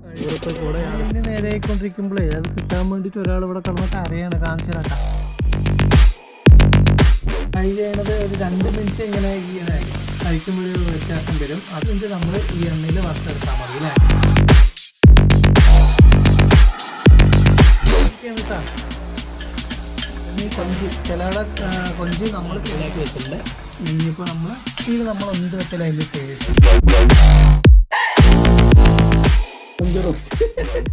ഇനി നേരെ ആയിക്കൊണ്ടിരിക്കുമ്പോഴേ അത് കിട്ടാൻ വേണ്ടിയിട്ട് ഒരാൾ ഇവിടെ കിടന്നിട്ട് അറിയാണ് കാണിച്ചു തരാട്ടാ ഫ്രൈ ചെയ്യണത് ഒരു രണ്ട് മിനിറ്റ് ഇങ്ങനെ ഈ കഴിക്കുമ്പോൾ ഒരു വ്യത്യാസം വരും അത് കഴിഞ്ഞ് നമ്മൾ ഈ എണ്ണയിൽ വറുത്തെടുത്താൽ മതി അല്ലേ ഇതൊക്കെയാണ് ട്ടാ. ഇനി കൊഞ്ച് ചിലവിടെ കൊഞ്ച് നമ്മൾ ശരിയാക്കി വെച്ചിട്ടുണ്ട് ഇനിയിപ്പോൾ നമ്മൾ ഇത് നമ്മൾ എന്ത് വെച്ചാൽ അതിൻ്റെ ടേസ്റ്റ് കൊഞ്ച് റോസ്റ്റ്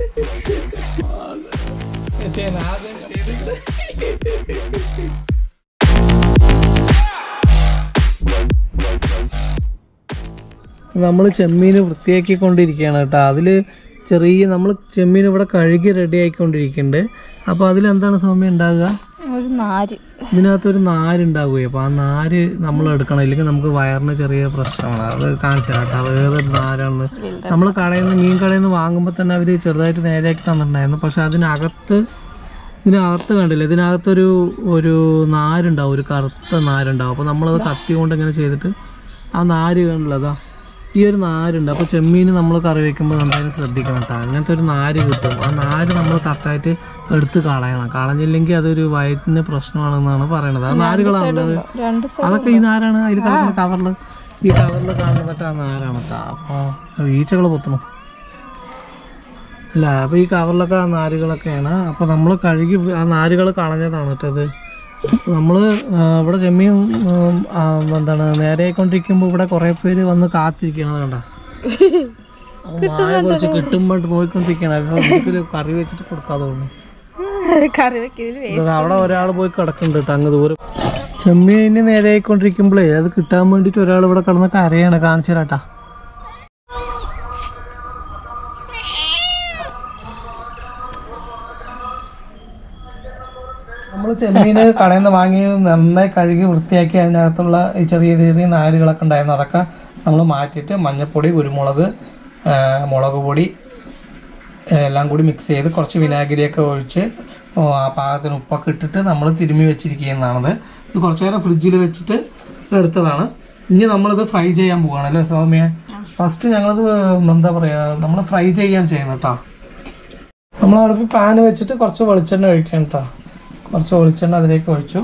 നമ്മൾ ചെമ്മീൻ വൃത്തിയാക്കിക്കൊണ്ടിരിക്കുകയാണ് കേട്ടോ അതിൽ ചെറിയ നമ്മൾ ചെമ്മീൻ ഇവിടെ കഴുകി റെഡി ആയിക്കൊണ്ടിരിക്കുന്നുണ്ട് അപ്പോൾ അതിലെന്താണ് സൗമ്യം ഉണ്ടാകുക ഒരു നാര് ഇതിനകത്തൊരു നാരുണ്ടാവുകയും അപ്പോൾ ആ നാര് നമ്മൾ എടുക്കണം ഇല്ലെങ്കിൽ നമുക്ക് വയറിന് ചെറിയ പ്രശ്നമാണ് അത് കാണിച്ചു തരാം കേട്ടോ അത് ഏതൊരു നാരാണെന്ന് നമ്മൾ കടയിൽ നിന്ന് മീൻ കടയിൽ നിന്ന് വാങ്ങുമ്പോൾ തന്നെ അവർ ചെറുതായിട്ട് നേരെയാക്കി തന്നിട്ടുണ്ടായിരുന്നു പക്ഷെ അതിനകത്ത് ഇതിനകത്ത് കണ്ടില്ല ഇതിനകത്തൊരു ഒരു നാരുണ്ടാവും ഒരു കറുത്ത നാരുണ്ടാവും അപ്പോൾ നമ്മളത് കത്തി കൊണ്ട് ഇങ്ങനെ ചെയ്തിട്ട് ആ നാര് കണ്ടില്ല അതാ ഈ ഒരു നാരുണ്ട് അപ്പോൾ ചെമ്മീൻ നമ്മൾ കറി വെക്കുമ്പോൾ എന്തായാലും ശ്രദ്ധിക്കണം കേട്ടോ അങ്ങനത്തെ ഒരു നാര് കിട്ടും ആ നാര് നമ്മൾ കറക്റ്റായിട്ട് എടുത്ത് കളയണം കളഞ്ഞില്ലെങ്കിൽ അതൊരു വയറ്റിന് പ്രശ്നമാണെന്നാണ് പറയണത് ആ നാരുകളാണുള്ളത് രണ്ട് അതൊക്കെ ഈ നാരാണ് അതിൽ കിടക്കുന്ന കവറിൽ ഈ കവറിൽ കാണുന്നതൊക്കെ ആ നാരാണ് കേട്ടോ അപ്പോൾ ഈച്ചകൾ പൊത്തണം അല്ല അപ്പോൾ ഈ കവറിലൊക്കെ ആ നാരുകളൊക്കെയാണ് അപ്പോൾ നമ്മൾ കഴുകി ആ നാരുകൾ കളഞ്ഞതാണ് കേട്ടോ അത് നമ്മൾ ഇവിടെ ചെമ്മീൻ ഉം, ആ, എന്താണ് നേരെ ആയിക്കൊണ്ടിരിക്കുമ്പോൾ ഇവിടെ കുറേ പേര് വന്ന് കാത്തിരിക്കണത് കണ്ട മായ കുറച്ച് കിട്ടുമ്പോൾ നോക്കിക്കൊണ്ടിരിക്കുകയാണ് അപ്പോൾ ഒരിക്കലും കറി വെച്ചിട്ട് കൊടുക്കാതെ തോന്നുന്നു കറി വെക്കതിൽ ഇത് അവിടെ ഒരാൾ പോയി കിടക്കുന്നുണ്ട് കേട്ടോ അങ്ങ് ദൂരം ചെമ്മീന് നേരെ ആയിക്കൊണ്ടിരിക്കുമ്പോഴേ അത് കിട്ടാൻ വേണ്ടിയിട്ട് ഒരാൾ ഇവിടെ കിടന്ന് കരയാണ് കാണിച്ചു തരാട്ടാ നമ്മൾ ചെമ്മീന് കടയിൽ നിന്ന് വാങ്ങി നന്നായി കഴുകി വൃത്തിയാക്കി അതിനകത്തുള്ള ഈ ചെറിയ ചെറിയ നാരുകളൊക്കെ ഉണ്ടായിരുന്നു അതൊക്കെ നമ്മൾ മാറ്റിയിട്ട് മഞ്ഞൾപ്പൊടി കുരുമുളക് ആ, മുളക് പൊടി എല്ലാം കൂടി മിക്സ് ചെയ്ത് കുറച്ച് വിനാഗിരിയൊക്കെ ഒഴിച്ച് ഓ, ആ പാകത്തിന് ഉപ്പൊക്കെ ഇട്ടിട്ട് നമ്മൾ തിരുമ്മി വെച്ചിരിക്കുന്നതാണത് ഇത് കുറച്ച് നേരം ഫ്രിഡ്ജിൽ വെച്ചിട്ട് എടുത്തതാണ് ഇനി നമ്മളിത് ഫ്രൈ ചെയ്യാൻ പോവുകയാണ് അല്ലേ സൗമ്യ ഫസ്റ്റ് ഞങ്ങളിത് എന്താ പറയുക നമ്മൾ ഫ്രൈ ചെയ്യാൻ ചെയ്യണം കേട്ടോ നമ്മൾ അടുപ്പിൽ പാൻ വെച്ചിട്ട് കുറച്ച് വെളിച്ചെണ്ണ ഒഴിക്കണം കേട്ടോ കുറച്ച് വെളിച്ചെണ്ണ അതിലേക്ക് ഒഴിച്ചു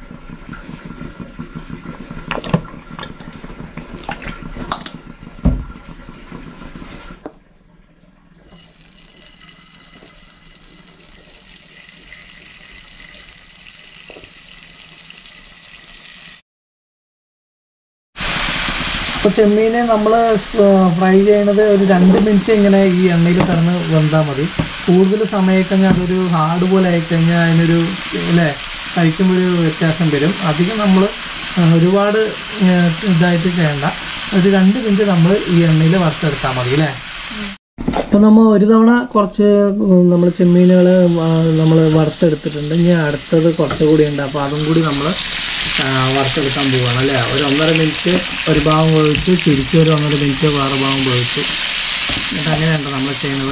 അപ്പോൾ ചെമ്മീനെ നമ്മൾ ഫ്രൈ ചെയ്യണത് ഒരു രണ്ട് മിനിറ്റ് ഇങ്ങനെ ഈ എണ്ണയിൽ കിടന്ന് വെന്താൽ മതി കൂടുതൽ സമയം കഴിഞ്ഞാൽ അതൊരു ഹാർഡ് പോലെ ആയിക്കഴിഞ്ഞാൽ അതിനൊരു അല്ലേ കഴിക്കുമ്പോൾ ഒരു വ്യത്യാസം വരും അധികം നമ്മൾ ഒരുപാട് ആ, ഇതായിട്ട് ചെയ്യണ്ട ഒരു രണ്ട് മിനിറ്റ് നമ്മൾ ഈ എണ്ണയിൽ വറുത്തെടുത്താൽ മതി അല്ലേ അപ്പോൾ നമ്മൾ ഒരു തവണ കുറച്ച് നമ്മൾ ചെമ്മീനുകൾ നമ്മൾ വറുത്തെടുത്തിട്ടുണ്ട് ഇനി അടുത്തത് കുറച്ചുകൂടി ഉണ്ട് അപ്പോൾ അതും കൂടി നമ്മൾ വറുത്തെടുക്കാൻ പോവുകയാണ് അല്ലേ ഒരു ഒന്നര മിനിറ്റ് ഒരു ഭാഗം വേവിച്ചു തിരിച്ച് ഒരു ഒന്നര മിനിറ്റ് വേറെ ഭാഗം വേവിച്ചു എന്നിട്ട് അങ്ങനെയുണ്ട് നമ്മൾ ചെയ്യുന്നത്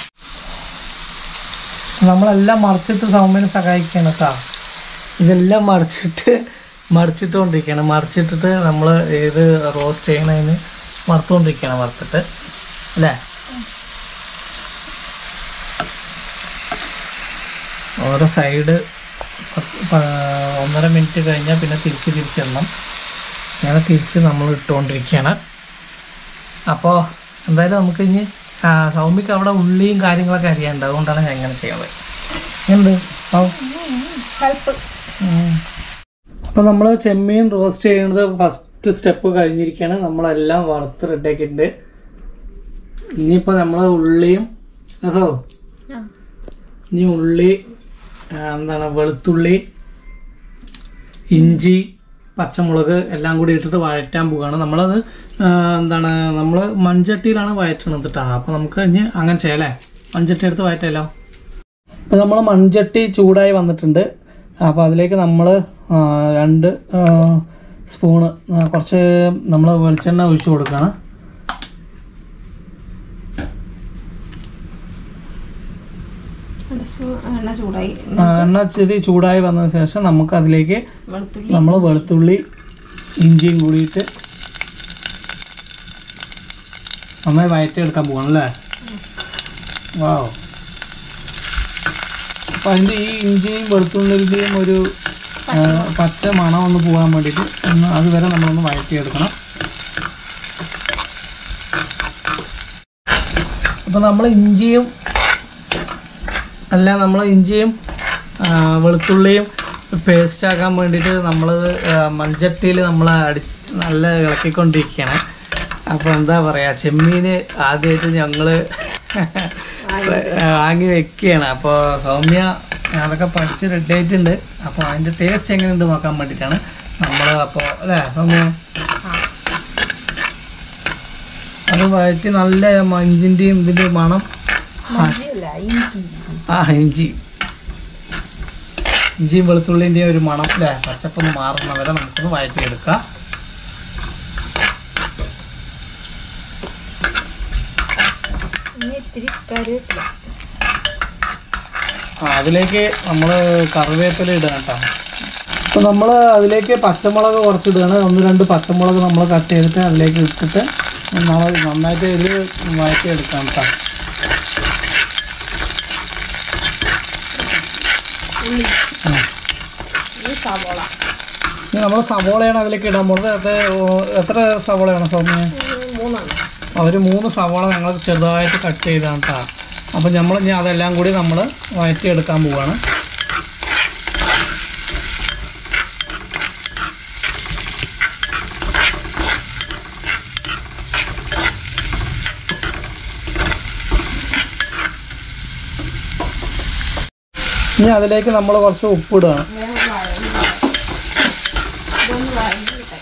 നമ്മളെല്ലാം മറിച്ചിട്ട് സൗമ്യനെ സഹായിക്കണം കേട്ടോ ഇതെല്ലാം മറിച്ചിട്ട് മറിച്ചിട്ടുകൊണ്ടിരിക്കുകയാണ് മറിച്ചിട്ടിട്ട് നമ്മൾ ഏത് റോസ്റ്റ് ചെയ്യണതിന് വറുത്തുകൊണ്ടിരിക്കുകയാണ് വറുത്തിട്ട് അല്ലേ ഓരോ സൈഡ് ഒന്നര മിനിറ്റ് കഴിഞ്ഞാൽ പിന്നെ തിരിച്ച് തിരിച്ചിടണം അങ്ങനെ തിരിച്ച് നമ്മൾ ഇട്ടുകൊണ്ടിരിക്കുകയാണ് അപ്പോൾ എന്തായാലും നമുക്ക് ഇനി ആ, സൗമ്യക്ക് അവിടെ ഉള്ളിയും കാര്യങ്ങളൊക്കെ അറിയാനുണ്ട് അതുകൊണ്ടാണ് ഞാൻ ഇങ്ങനെ ചെയ്യുന്നത് എന്ത് ഹെൽപ്പ് അപ്പോൾ നമ്മൾ ചെമ്മീൻ റോസ്റ്റ് ചെയ്യുന്നത് ഫസ്റ്റ് സ്റ്റെപ്പ് കഴിഞ്ഞിരിക്കുകയാണ് നമ്മളെല്ലാം വറുത്ത് റെഡിയാക്കിയിട്ടുണ്ട് ഇനിയിപ്പോൾ നമ്മൾ ഉള്ളിയും രസോ ഇനി ഉള്ളി ആ, എന്താണ് വെളുത്തുള്ളി ഇഞ്ചി പച്ചമുളക് എല്ലാം കൂടി ഇട്ടിട്ട് വഴറ്റാൻ പോവുകയാണ് നമ്മളത് ആ, എന്താണ് നമ്മൾ മൺചട്ടിയിലാണ് വഴറ്റണത് കേട്ടോ അപ്പോൾ നമുക്ക് ഇനി അങ്ങനെ ചെയ്യാം മൺചട്ടി എടുത്ത് വഴറ്റാലോ അപ്പോൾ നമ്മൾ മൺചട്ടി ചൂടായി വന്നിട്ടുണ്ട് അപ്പോൾ അതിലേക്ക് നമ്മൾ രണ്ട് ആ, സ്പൂണ് ആ, കുറച്ച് നമ്മൾ വെളിച്ചെണ്ണ ഒഴിച്ച് കൊടുക്കുകയാണ് എണ്ണ ചൂടായി ആ, എണ്ണ ഇച്ചിരി ചൂടായി വന്നതിന് ശേഷം നമുക്ക് അതിലേക്ക് വെളുത്തുള്ളി നമ്മൾ വെളുത്തുള്ളി ഇഞ്ചിയും കൂടിയിട്ട് നന്നായി വയറ്റി എടുക്കാൻ പോകണം അല്ലേ വാവ് അപ്പം അതിൻ്റെ ഈ ഇഞ്ചിയും വെളുത്തുള്ളിൻ്റെയും ഒരു ആ, പച്ച മണം ഒന്ന് പോകാൻ വേണ്ടിയിട്ട് ഒന്ന് അതുവരെ നമ്മളൊന്ന് വഴറ്റിയെടുക്കണം അപ്പം നമ്മൾ ഇഞ്ചിയും അല്ല നമ്മൾ ഇഞ്ചിയും ആ, വെളുത്തുള്ളിയും പേസ്റ്റ് ആക്കാൻ വേണ്ടിയിട്ട് നമ്മൾ മൺചട്ടിയിൽ നമ്മൾ അടി നല്ല ഇളക്കിക്കൊണ്ടിരിക്കുകയാണ് അപ്പോൾ എന്താ പറയുക ചെമ്മീൻ ആദ്യമായിട്ട് ഞങ്ങൾ വാങ്ങി വെക്കുകയാണ് അപ്പോൾ സൗമ്യ അതൊക്കെ പഠിച്ച് റെഡി ആയിട്ടുണ്ട് അപ്പോൾ അതിൻ്റെ ടേസ്റ്റ് എങ്ങനെയുണ്ട് നോക്കാൻ വേണ്ടിയിട്ടാണ് നമ്മൾ അപ്പോൾ അല്ലേ സൗമ്യ അത് വഴറ്റി നല്ല മഞ്ചിൻ്റെയും ഇതിൻ്റെ മണം മല്ലിയല്ല ഇഞ്ചി ആ ഇഞ്ചി ഇഞ്ചിയും വെളുത്തുള്ളിൻ്റെയും ഒരു മണം അല്ലേ പച്ചപ്പൊന്ന് മാറുന്ന വരെ നമുക്കൊന്ന് വഴറ്റിയെടുക്കാം ഇനി ഇത്തിരി കറിവേപ്പില ആ അതിലേക്ക് നമ്മൾ കറിവേപ്പില ഇടണം കേട്ടോ അപ്പോൾ നമ്മൾ അതിലേക്ക് പച്ചമുളക് കുറച്ച് ഇടുകയാണ് ഒന്ന് രണ്ട് പച്ചമുളക് നമ്മൾ കട്ട് ചെയ്തിട്ട് അതിലേക്ക് ഇട്ടിട്ട് നമ്മൾ നന്നായിട്ട് ഇത് വഴറ്റി എടുക്കാം കേട്ടോ ആ. ഈ സവോള ഇനി നമ്മൾ സവോളയാണ് അതിലേക്ക് ഇടാൻ പോകുന്നത് അത് ഓ- എത്ര സവോളയാണ് സൗമ്യ മൂന്നെണ്ണം അവർ മൂന്ന് സവാള ഞങ്ങൾ ചെറുതായിട്ട് കട്ട് ചെയ്താണ് കേട്ടോ അപ്പോൾ നമ്മൾ ഇനി അതെല്ലാം കൂടി നമ്മൾ വഴറ്റിയെടുക്കാൻ പോവാണ് ഇനി അതിലേക്ക് നമ്മൾ കുറച്ച് ഉപ്പിടുകയാണ് ഇതൊന്ന് വഴങ്ങിട്ടെ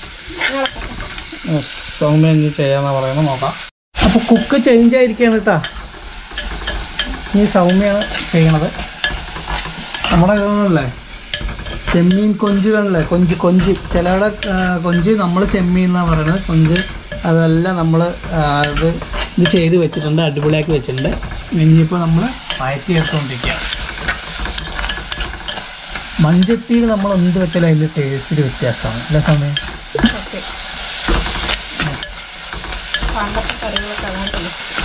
യെസ്, സൗമ്യ ഇനി ചെയ്യാന്നാ പറയുന്നത് നോക്കാം അപ്പോൾ കുക്ക് ചേഞ്ച് ആയിരിക്കുകയാണ് കേട്ടോ ഈ സൗമ്യയാണ് ചെയ്യണത് നമ്മുടെ ഇതൊന്നുമില്ലേ ചെമ്മീൻ കൊഞ്ചുകളിലെ കൊഞ്ച് കൊഞ്ച് ചിലവിടെ ആ, കൊഞ്ച് നമ്മൾ ചെമ്മീൻ എന്നാണ് പറയുന്നത് കൊഞ്ച് അതെല്ലാം നമ്മൾ ഇത് ഇത് ചെയ്ത് വെച്ചിട്ടുണ്ട് അടിപൊളിയാക്കി വെച്ചിട്ടുണ്ട് ഇനിയിപ്പോൾ നമ്മൾ വയറ്റി എടുത്തുകൊണ്ടിരിക്കുക മൺചട്ടിയിൽ നമ്മൾ എന്ത് വെച്ചാലും അതിൻ്റെ ടേസ്റ്റിൽ വ്യത്യാസമാണ് അല്ലേ സമയം ഓക്കെ പണ്ടത്തെ കറികളൊക്കെ അതാണ് ടേസ്റ്റ്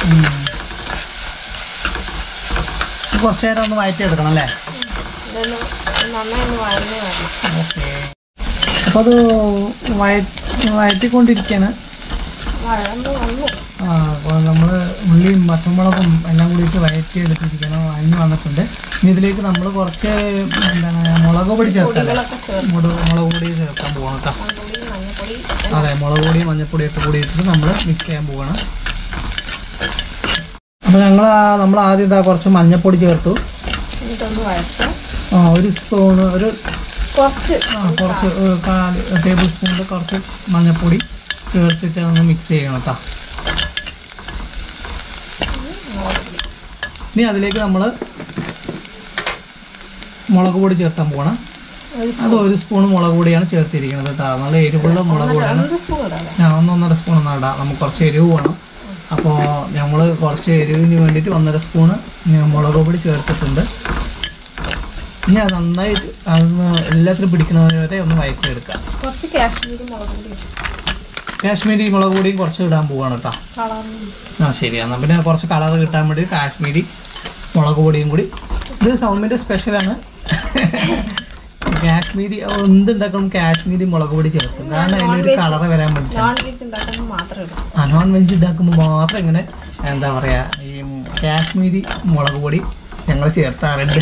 കുറച്ച് നേരം ഒന്ന് വയറ്റി എടുക്കണം അല്ലേ ഇതൊന്ന് നന്നായി ഒന്ന് വഴന്ന് വരണം ഓക്കെ അപ്പോൾ അത് വയ വയറ്റിക്കൊണ്ടിരിക്കുകയാണ് വഴന്ന് വന്നു ആ അപ്പോൾ നമ്മൾ ഉള്ളിയും പച്ചമുളകും എല്ലാം കൂടിയിട്ട് വയറ്റി എടുത്തിരിക്കണം വഴഞ്ഞ് വന്നിട്ടുണ്ട് ഇനി ഇതിലേക്ക് നമ്മൾ കുറച്ച് എന്താണ് മുളക് പൊടി ചേർത്തല്ലേ പൊടികളൊക്കെ ചേർത്ത് മുളക് മുളക് പൊടി ചേർക്കാൻ പോകണം കേട്ടോ മഞ്ഞപ്പൊടി മഞ്ഞപ്പൊടി അതെ മുളക് പൊടി മഞ്ഞപ്പൊടിയൊക്കെ കൂടി ഇട്ടിട്ട് നമ്മൾ മിക്സ് ചെയ്യാൻ പോവാണ് അപ്പോൾ ഞങ്ങൾ നമ്മൾ ആദ്യം ഇതാ കുറച്ച് മഞ്ഞപ്പൊടി ചേർത്തു എന്നിട്ടൊന്ന് വഴറ്റാം ആ ഒരു സ്പൂൺ ഒരു കുറച്ച് ആ കുറച്ച് ഒരു കാല് ടേബിൾ സ്പൂണിൽ കുറച്ച് മഞ്ഞൾപ്പൊടി ചേർത്തിട്ട് ഒന്ന് മിക്സ് ചെയ്യണം കേട്ടോ ഇനി അതിലേക്ക് നമ്മൾ മുളക് പൊടി ചേർക്കാൻ പോകണം ഒരു അത് ഒരു സ്പൂൺ മുളക് പൊടിയാണ് ചേർത്തിരിക്കുന്നത് കേട്ടോ നല്ല എരിവുള്ള മുളക് പൊടിയാണ് രണ്ട് സ്പൂൺ ഇടാതെ ഞാൻ ഒന്നൊന്നര സ്പൂൺ ഒന്നും ഇടാം നമുക്ക് കുറച്ച് എരിവ് വേണം അപ്പോൾ നമ്മൾ കുറച്ച് എരിവിന് വേണ്ടിയിട്ട് ഒന്നര സ്പൂണ് മുളക് പൊടി ചേർത്തിട്ടുണ്ട് ഇനി അത് നന്നായിട്ട് അതൊന്ന് എല്ലാത്തിനും പിടിക്കുന്നത് വരെ ഒന്ന് വയറ്റിയെടുക്കാം കുറച്ച് കാശ്മീരി മുളക് പൊടി ഇടും. കാശ്മീരി മുളക് പൊടിയും കുറച്ച് ഇടാൻ പോവാണ് കേട്ടോ കളറിന് ആ ശരി എന്നാൽ പിന്നെ കുറച്ച് കളർ കിട്ടാൻ വേണ്ടി കാശ്മീരി മുളക് പൊടിയും കൂടി ഇത് സൗമ്യൻ്റെ സ്പെഷ്യലാണ് കാശ്മീരി ഓ, എന്തുണ്ടാക്കണം കാശ്മീരി മുളക് പൊടി ചേർക്കും കാരണം അതിനൊരു കളർ വരാൻ വേണ്ടി നോൺ വെജ് ഉണ്ടാക്കുമ്പോൾ മാത്രം ഇടും ആ നോൺ വെജ് ഉണ്ടാക്കുമ്പോൾ മാത്രം ഇങ്ങനെ എന്താ പറയുക ഈ കാശ്മീരി മുളക് പൊടി ഞങ്ങൾ ചേർത്താറുണ്ട്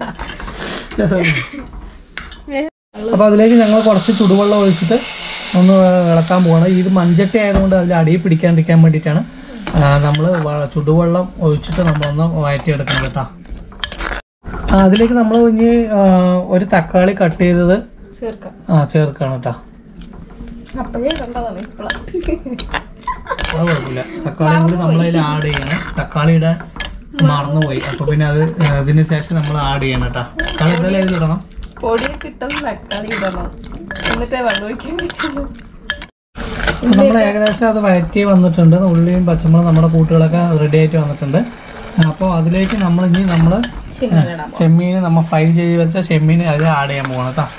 അപ്പോൾ അതിലേക്ക് ഞങ്ങൾ കുറച്ച് ചുടുവെള്ളം ഒഴിച്ചിട്ട് ഒന്ന് ഇളക്കാൻ പോവാണ് ഇത് മഞ്ചട്ടി ആയതുകൊണ്ട് അതിൽ അടിയിൽ പിടിക്കാണ്ടിരിക്കാൻ വേണ്ടിയിട്ടാണ് നമ്മൾ ചുടുവെള്ളം ഒഴിച്ചിട്ട് നമ്മളൊന്ന് വഴറ്റിയെടുക്കണം കേട്ടോ ആ, അതിലേക്ക് നമ്മൾ ഇനി ആ, ഒരു തക്കാളി കട്ട് ചെയ്തത് ചേർക്കാം ആ ചേർക്കണം കേട്ടോ അപ്പോഴേ കണ്ടതാണ് ഇപ്പോഴാണ് അത് കുഴപ്പമില്ല തക്കാളിയും കൂടി നമ്മളതിൽ ആഡ് ചെയ്യണം തക്കാളി ഇടാൻ മറന്നുപോയി അപ്പൊ പിന്നെ അത് അതിന് ശേഷം നമ്മൾ ആഡ് ചെയ്യണം കേട്ടോ തക്കാളി എന്തായാലും അതിൽ ഇടണം പൊടിയൊക്കെ ഇട്ടത് തക്കാളി ഇടണം എന്നിട്ടേ വെള്ളം ഒഴിക്കാൻ പറ്റുള്ളൂ അപ്പൊ നമ്മൾ ഏകദേശം അത് വഴറ്റി വന്നിട്ടുണ്ട് ഉള്ളിയും പച്ചമുളകും നമ്മുടെ കൂട്ടുകളൊക്കെ റെഡി ആയിട്ട് വന്നിട്ടുണ്ട് അപ്പോൾ അതിലേക്ക് നമ്മൾ ഇനി നമ്മൾ ചെമ്മീനിടാം ചെമ്മീൻ നമ്മൾ ഫ്രൈ ചെയ്ത് വെച്ച ചെമ്മീൻ അതിൽ ആഡ് ചെയ്യാൻ പോകണം കേട്ടോ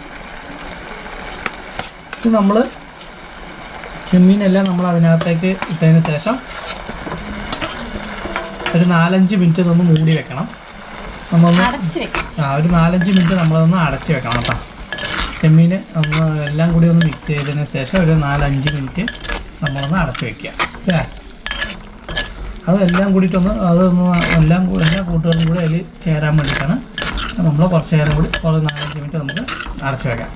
ഇത് നമ്മൾ ചെമ്മീനെല്ലാം നമ്മൾ അതിനകത്തേക്ക് ഇട്ടതിന് ശേഷം ഒരു നാലഞ്ച് മിനിറ്റ് ഇതൊന്ന് മൂടി വെക്കണം നമ്മളൊന്ന് അടച്ചു വെക്കാം ആ ഒരു നാലഞ്ച് മിനിറ്റ് നമ്മളതൊന്ന് അടച്ച് വെക്കണം കേട്ടോ ചെമ്മീൻ ഒന്ന് എല്ലാം കൂടി ഒന്ന് മിക്സ് ചെയ്തതിന് ശേഷം ഒരു നാലഞ്ച് മിനിറ്റ് നമ്മളൊന്ന് അടച്ച് വെക്കുക അല്ലേ അതെല്ലാം കൂടിയിട്ടൊന്ന് അതൊന്ന് എല്ലാം കൂടി എല്ലാ കൂട്ടുകളും കൂടി അതിൽ ചേരാൻ വേണ്ടിയിട്ടാണ് നമ്മൾ കുറച്ച് നേരം കൂടി ഒരു നാലഞ്ച് മിനിറ്റ് നമുക്ക് അടച്ച് വെക്കാം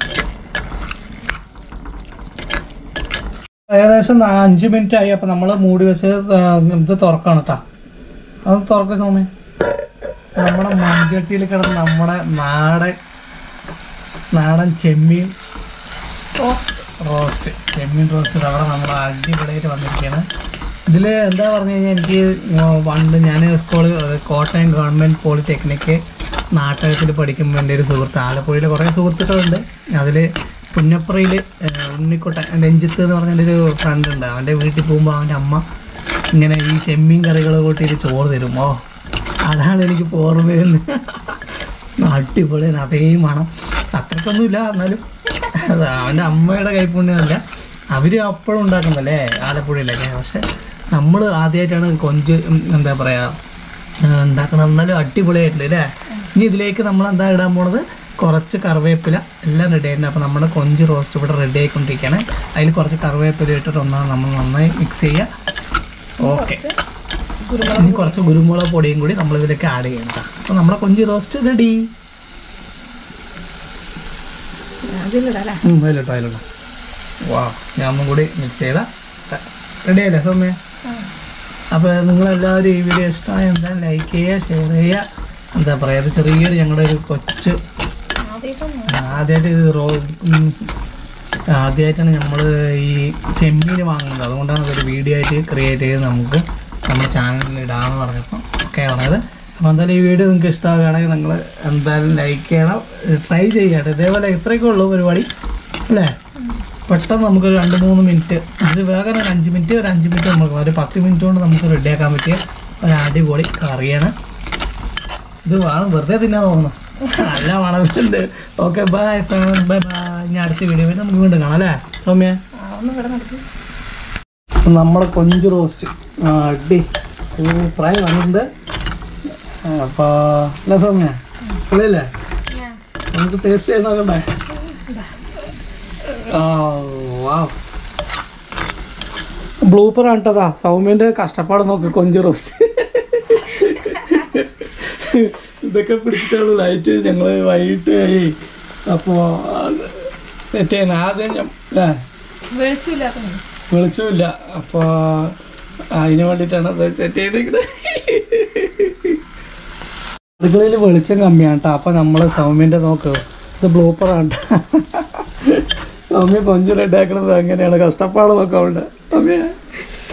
ഏകദേശം നാ- അഞ്ച് മിനിറ്റ് ആയി അപ്പോൾ നമ്മൾ മൂടി വെച്ച് ആ, ഇത് തുറക്കണം കേട്ടോ അത് തുറക്കുന്ന സമയം നമ്മുടെ മൺചട്ടിയിൽ കിടന്ന് നമ്മുടെ നാടൻ നാടൻ ചെമ്മീൻ റോസ്റ്റ് റോസ്റ്റ് ചെമ്മീൻ റോസ്റ്റ് അവിടെ നമ്മൾ അടിപൊളിയായിട്ട് വന്നിരിക്കുകയാണ് ഇതിൽ എന്താ പറഞ്ഞു കഴിഞ്ഞാൽ എനിക്ക് പണ്ട് ഞാൻ സ്കൂളിൽ കോട്ടയം ഗവൺമെൻറ് പോളിടെക്നിക്ക് നാടകത്തിൽ പഠിക്കുമ്പോൾ എൻ്റെ ഒരു സുഹൃത്ത് ആലപ്പുഴയിൽ കുറേ സുഹൃത്തുക്കളുണ്ട് അതിൽ പുന്നപ്രയിൽ ഉണ്ണിക്കുട്ടൻ രഞ്ജിത്ത് എന്ന് പറഞ്ഞ എൻ്റെ ഒരു ഫ്രണ്ട് ഉണ്ട് അവൻ്റെ വീട്ടിൽ പോകുമ്പോൾ അവൻ്റെ അമ്മ ഇങ്ങനെ ഈ ചെമ്മീൻ കറികൾ കൂട്ടിയിട്ട് ചോറ് തരും ഓ അതാണ് എനിക്ക് ഓർമ്മ വരുന്നത് അടിപൊളിയാണ് അതേ മണം അത്രയ്ക്കൊന്നുമില്ല എന്നാലും അത് അവൻ്റെ അമ്മയുടെ കൈപ്പുണ്യമല്ല അവർ അപ്പോഴും ഉണ്ടാക്കുന്നല്ലേ ആലപ്പുഴയിലൊക്കെ പക്ഷെ നമ്മൾ ആദ്യമായിട്ടാണ് കൊഞ്ച് ഉം, എന്താ പറയുക ഉണ്ടാക്കണം എന്നാലും അടിപൊളിയായിട്ടില്ല അല്ലേ ഇനി ഇതിലേക്ക് നമ്മൾ എന്താ ഇടാൻ പോണത് കുറച്ച് കറിവേപ്പില എല്ലാം റെഡി ആയിട്ടുണ്ട് അപ്പോൾ നമ്മുടെ കൊഞ്ച് റോസ്റ്റ് ഇവിടെ റെഡി ആയിക്കൊണ്ടിരിക്കുകയാണ് അതിൽ കുറച്ച് കറിവേപ്പില ഇട്ടിട്ട് ഒന്നാണ് നമ്മൾ നന്നായി മിക്സ് ചെയ്യുക ഓക്കെ ഇനി കുറച്ച് കുരുമുളക് പൊടിയും കൂടി നമ്മൾ ഇതിലേക്ക് ആഡ് ചെയ്യണം കേട്ടോ അപ്പോൾ നമ്മുടെ കൊഞ്ച് റോസ്റ്റ് റെഡി അതിലിടാം അല്ലേ അതിലിട്ടോ അതിലിട്ടോ വാ ഞാൻ ഒന്നും കൂടി മിക്സ് ചെയ്ത റെഡി ആയില്ലേ സൗമ്യ അപ്പോൾ നിങ്ങളെല്ലാവരും ഈ വീഡിയോ ഇഷ്ടമായ എന്താ ലൈക്ക് ചെയ്യുക ഷെയർ ചെയ്യുക എന്താ പറയുക ഇത് ചെറിയൊരു ഞങ്ങളുടെ ഒരു കൊച്ച് ആദ്യമായിട്ടൊന്നും ആദ്യമായിട്ട് ഇത് റോ ഉം, ആദ്യമായിട്ടാണ് നമ്മൾ ഈ ചെമ്മീൻ വാങ്ങുന്നത് അതുകൊണ്ടാണ് ഇതൊരു വീഡിയോ ആയിട്ട് ക്രിയേറ്റ് ചെയ്ത് നമുക്ക് നമ്മുടെ ചാനലിൽ ഇടാമെന്ന് പറഞ്ഞപ്പോൾ ഒക്കെ പറഞ്ഞത് അപ്പോൾ എന്തായാലും ഈ വീഡിയോ നിങ്ങൾക്ക് ഇഷ്ടമാവുകയാണെങ്കിൽ നിങ്ങൾ എന്തായാലും ലൈക്ക് ചെയ്യണം ട്രൈ ചെയ്യട്ടെ ഇതേപോലെ ഇത്രയൊക്കെ ഉള്ളൂ പരിപാടി അല്ലേ പെട്ടെന്ന് നമുക്ക് ഒരു രണ്ട് മൂന്ന് മിനിറ്റ് ഇത് വേഗം ഒരു അഞ്ച് മിനിറ്റ് ഒരു അഞ്ച് മിനിറ്റ് നമുക്ക് ഒരു പത്ത് മിനിറ്റ് കൊണ്ട് നമുക്ക് റെഡിയാക്കാൻ പറ്റിയ ഒരു അടിപൊളി കറിയാണ് ഇത് വേണം വെറുതെ തിന്നാൻ തോന്നുന്നു നല്ല മണമുണ്ട് okay bye friends bye bye ഇനി അടുത്ത വീഡിയോ നമുക്ക് വീണ്ടും കാണാം അല്ലേ സൗമ്യ ആ, ഒന്ന് ഇവിടെ നടക്കും നമ്മളെ കൊഞ്ച് റോസ്റ്റ് ആ അടി സൂപ്പറായി വന്നിട്ടുണ്ട് അപ്പോൾ അല്ല സൗമ്യ പൊളിയല്ലേ നമുക്ക് ടേസ്റ്റ് ചെയ്ത് നോക്കണ്ടേ ആ വാ ബ്ലൂപ്പർ ആണ്ടതാ സൗമ്യന്റെ കഷ്ടപ്പാട് നോക്ക് കൊഞ്ച് റോസ്റ്റ് ഇതൊക്കെ പിടിച്ചിട്ടാണ് ലൈറ്റ് ഞങ്ങൾ വൈകിട്ട് ആയി അപ്പോൾ സെറ്റ് ആദ്യം ഞാൻ അല്ലേ വെളിച്ചില്ലാത്ത വെളിച്ചമില്ല അപ്പോൾ അതിന് വേണ്ടിയിട്ടാണ് അത് സെറ്റ് ചെയ്തിരിക്കുന്നത് അടുക്കളയിൽ വെളിച്ചം കമ്മിയാണ് കേട്ടോ അപ്പം നമ്മൾ സൗമ്യൻ്റെ നോക്ക് ഇത് ബ്ലൂപ്പറാണ് സൗമ്യ കൊഞ്ച് റെഡിയാക്കണത് അങ്ങനെയാണ് കഷ്ടപ്പാട് നോക്കാം അവളുടെ സൗമ്യ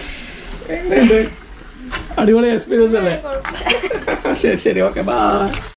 എങ്ങനെയുണ്ട് അടിപൊളി എക്സ്പീരിയൻസ് അല്ലേ ശരി ശരി ഓക്കെ ബാ